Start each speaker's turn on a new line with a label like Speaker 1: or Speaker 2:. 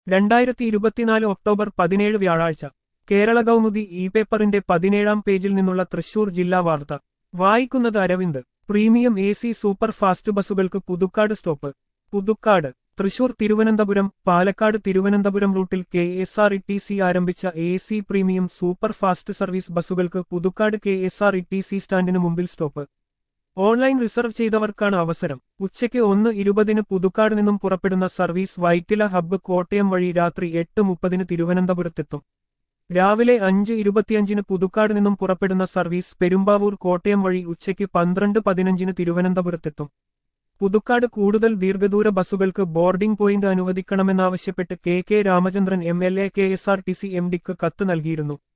Speaker 1: രണ്ടായിരത്തി ഇരുപത്തിനാല് ഒക്ടോബർ പതിനേഴ് വ്യാഴാഴ്ച കേരള കൗമുദി ഇ പേപ്പറിന്റെ പതിനേഴാം പേജിൽ നിന്നുള്ള തൃശൂർ ജില്ലാ വാർത്ത വായിക്കുന്നത് Aravind premium A C super fast ബസ്സുകൾക്ക് പുതുക്കാട് സ്റ്റോപ്പ് പുതുക്കാട് തൃശൂർ തിരുവനന്തപുരം പാലക്കാട് തിരുവനന്തപുരം റൂട്ടിൽ K S R E T C ആരംഭിച്ച A C premium super fast service ബസ്സുകൾക്ക് Puthukkad K S R E T C സ്റ്റാൻഡിന് മുമ്പിൽ സ്റ്റോപ്പ് ഓൺലൈൻ റിസർവ് ചെയ്തവർക്കാണ് അവസരം ഉച്ചയ്ക്ക് ഒന്ന് ഇരുപതിന് പുതുക്കാട് നിന്നും പുറപ്പെടുന്ന സർവീസ് വൈറ്റില ഹബ്ബ് കോട്ടയം വഴി രാത്രി എട്ട് മുപ്പതിന് തിരുവനന്തപുരത്തെത്തും രാവിലെ അഞ്ച് ഇരുപത്തിയഞ്ചിന് പുതുക്കാട് നിന്നും പുറപ്പെടുന്ന സർവീസ് പെരുമ്പാവൂർ കോട്ടയം വഴി ഉച്ചയ്ക്ക് പന്ത്രണ്ട് പതിനഞ്ചിന് തിരുവനന്തപുരത്തെത്തും പുതുക്കാട് കൂടുതൽ ദീർഘദൂര ബസ്സുകൾക്ക് ബോർഡിംഗ് പോയിന്റ് അനുവദിക്കണമെന്നാവശ്യപ്പെട്ട് K K Ramachandran M L A K S R T C M ഡിക്ക് കത്ത് നൽകിയിരുന്നു